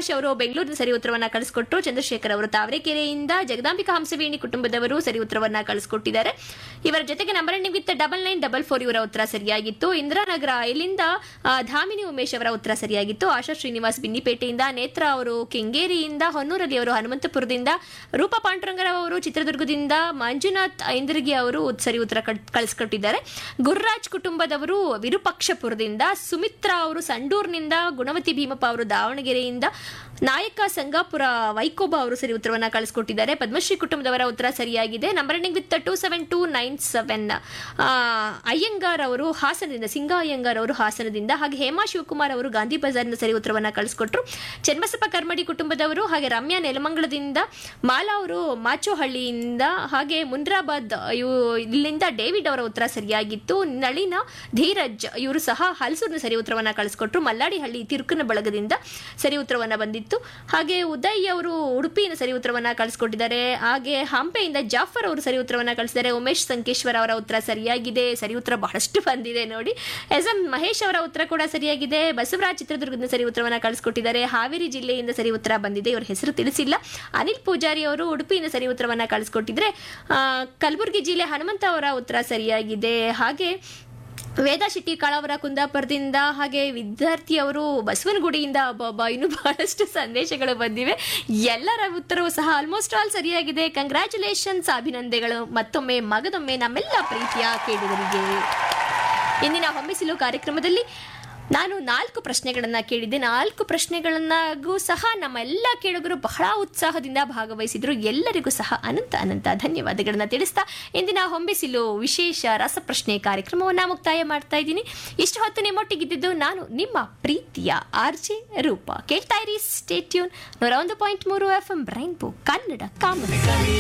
ಪ್ರಕಾಶ್ ಅವರು ಬೆಂಗಳೂರಿನ ಸರಿ ಉತ್ತರವನ್ನ ಕಳಿಸ್ಕೊಟ್ರು ಚಂದ್ರಶೇಖರ್ ಅವರು ತಾವರೆಕೆರೆಯಿಂದ ಜಗದಾಂಬಿಕಾ ಹಂಸವೇಣಿ ಕುಟುಂಬದವರು ಸರಿ ಉತ್ತರವನ್ನ ಕಳಿಸ್ಕೊಟ್ಟಿದ್ದಾರೆ ಇವರ ಜೊತೆಗೆ number ending with double nine double four ಇವರ ಉತ್ತರ ಸರಿಯಾಗಿತ್ತು ಇಂದಿರಾನಗರ ಇಲ್ಲಿಂದ ಆ, ಧಾಮಿನಿ ಉಮೇಶ್ ಅವರ ಉತ್ತರ ಸರಿಯಾಗಿತ್ತು ಆಶಾ ಶ್ರೀನಿವಾಸ್ ಬಿನ್ನಿಪೇಟೆಯಿಂದ ನೇತ್ರ ಅವರು ಕೆಂಗೇರಿಯಿಂದ ಹೊನ್ನೂರಲ್ಲಿ ಅವರು ಹನುಮಂತಪುರದಿಂದ ರೂಪಾ ಪಾಂಡುರಂಗರಾವ್ ಅವರು ಚಿತ್ರದುರ್ಗದಿಂದ ಮಂಜುನಾಥ್ ಐಂದರ್ಗಿ ಅವರು ಸರಿ ಉತ್ತರ ಕಳ್- ಕಳಿಸ್ಕೊಟ್ಟಿದ್ದಾರೆ ಗುರುರಾಜ್ ಕುಟುಂಬದವರು ವಿರೂಪಾಕ್ಷಪುರದಿಂದ ಸುಮಿತ್ರಾ ಅವರು ಸಂಡೂರ್ನಿಂದ ಗುಣವತಿ ಭೀಮಪ್ಪ ಅವರು ದಾವಣಗೆರೆಯಿಂದ ನಾಯಕ ಸಂಗಾಪುರ ವೈಕೋಬ ಅವರು ಸರಿ ಉತ್ತರವನ್ನ ಕಳಿಸ್ಕೊಟ್ಟಿದ್ದಾರೆ ಪದ್ಮಶ್ರೀ ಕುಟುಂಬದವರ ಉತ್ತರ ಸರಿಯಾಗಿದೆ number ending with two seven two nine seven Iyengar ಅವರು ಹಾಸನದಿಂದ ಸಿಂಗ ಅಯ್ಯಂಗಾರ್ ಅವರು ಹಾಸನದಿಂದ ಹಾಗೆ ಹೇಮಾ ಶಿವಕುಮಾರ್ ಅವರು ಗಾಂಧಿ ಬಜಾರ್ನ ಸರಿ ಉತ್ತರವನ್ನ ಕಳಿಸ್ಕೊಟ್ರು ಚನ್ನಬಸಪ್ಪ ಕರ್ಮಡಿ ಕುಟುಂಬದವರು ಹಾಗೆ ರಮ್ಯಾ ನೆಲಮಂಗಲದಿಂದ ಮಾಲಾ ಅವರು ಮಾಚೋಹಳ್ಳಿಯಿಂದ ಹಾಗೆ ಮುನ್ರಾಬಾದ್ ಇವು ಇಲ್ಲಿಂದ ಡೇವಿಡ್ ಅವರ ಉತ್ತರ ಸರಿಯಾಗಿತ್ತು ನಳಿನ ಧೀರಜ್ ಇವರು ಸಹ ಹಲಸೂರಿನ ಸರಿ ಉತ್ತರವನ್ನ ಕಳಿಸ್ಕೊಟ್ರು ಮಲ್ಲಾಡಿಹಳ್ಳಿ ತಿರುಕನ ಬಳಗದಿಂದ ಸರಿ ಉತ್ತರವನ್ನ ಬಂದಿತ್ತು ಹಾಗೆ ಉದಯ್ ಅವರು ಉಡುಪಿನ ಸರಿ ಉತ್ತರವನ್ನ ಕಳಿಸ್ಕೊಟ್ಟಿದ್ದಾರೆ ಹಾಗೆ ಹಂಪೆಯಿಂದ ಜಾಫರ್ ಅವರು ಸರಿ ಉತ್ತರವನ್ನ ಕಳಿಸಿದ್ದಾರೆ ಉಮೇಶ್ ಸಂಕೇಶ್ವರ್ ಅವರ ಉತ್ತರ ಸರಿಯಾಗಿದೆ ಸರಿ ಉತ್ತರ ಬಹಳಷ್ಟು ಬಂದಿದೆ ನೋಡಿ ಎಸ್ ಎಂ ಮಹೇಶ್ ಅವರ ಉತ್ತರ ಕೂಡ ಸರಿಯಾಗಿದೆ ಬಸವರಾಜ್ ಚಿತ್ರದುರ್ಗದಿಂದ ಸರಿ ಉತ್ತರವನ್ನ ಕಳಿಸ್ಕೊಟ್ಟಿದ್ದಾರೆ ಹಾವೇರಿ ಜಿಲ್ಲೆಯಿಂದ ಸರಿ ಉತ್ತರ ಬಂದಿದೆ ಇವರ ಹೆಸರು ತಿಳಿಸಿಲ್ಲ ಅನಿಲ್ ಪೂಜಾರಿ ಅವರು ಉಡುಪಿಯಿಂದ ಸರಿ ಉತ್ತರವನ್ನ ಕಳಿಸ್ಕೊಟ್ಟಿದ್ರೆ ಆ, ಕಲಬುರಗಿ ಜಿಲ್ಲೆ ಹನುಮಂತ ಅವರ ಉತ್ತರ ಸರಿಯಾಗಿದೆ ಹಾಗೆ ವೇದಾ ಶೆಟ್ಟಿ ಕಾಳವರ ಕುಂದಾಪುರದಿಂದ ಹಾಗೆ ವಿದ್ಯಾರ್ಥಿ ಅವರು ಬಸವನಗುಡಿಯಿಂದ ಅಬ್ಬಬ್ಬಾ ಇನ್ನು ಬಹಳಷ್ಟು ಸಂದೇಶಗಳು ಬಂದಿವೆ ಎಲ್ಲರ ಉತ್ತರವು ಸಹ ಆಲ್ಮೋಸ್ಟ್ ಆಲ್ ಸರಿಯಾಗಿದೆ ಕಂಗ್ರ್ಯಾಚುಲೇಷನ್ಸ್ ಅಭಿನಂದನೆಗಳು ಮತ್ತೊಮ್ಮೆ ಮಗದೊಮ್ಮೆ ನಮ್ಮೆಲ್ಲ ಪ್ರೀತಿಯ ಕೇಳುಗರಿಗೆ ಇಂದಿನ ಹೊಮ್ಮಿಸಿಲು ಕಾರ್ಯಕ್ರಮದಲ್ಲಿ ನಾನು ನಾಲ್ಕು ಪ್ರಶ್ನೆಗಳನ್ನ ಕೇಳಿದ್ದೆ ನಾಲ್ಕು ಪ್ರಶ್ನೆಗಳನ್ನಾಗೂ ಸಹ ನಮ್ಮ ಎಲ್ಲ ಕೇಳುಗರು ಬಹಳ ಉತ್ಸಾಹದಿಂದ ಭಾಗವಹಿಸಿದ್ರು ಎಲ್ಲರಿಗೂ ಸಹ ಅನಂತ ಅನಂತ ಧನ್ಯವಾದಗಳನ್ನ ತಿಳಿಸ್ತಾ ಇಂದಿನ ಹೊಂಬಿಸಿಲು ವಿಶೇಷ ರಸಪ್ರಶ್ನೆ ಕಾರ್ಯಕ್ರಮವನ್ನ ಮುಕ್ತಾಯ ಮಾಡ್ತಾ ಇದ್ದೀನಿ ಇಷ್ಟು ಹೊತ್ತು ನಿಮ್ಮೊಟ್ಟಿಗಿದ್ದು ನಾನು ನಿಮ್ಮ ಪ್ರೀತಿಯ ಆರ್ಜೆ ರೂಪ ಕೇಳ್ತಾ ಇರಿ ಸ್ಟೇಟ್ಯೂನ್ ನೂರ ಒಂದು ಪಾಯಿಂಟ್ ಮೂರು F M Brainbow Kannada common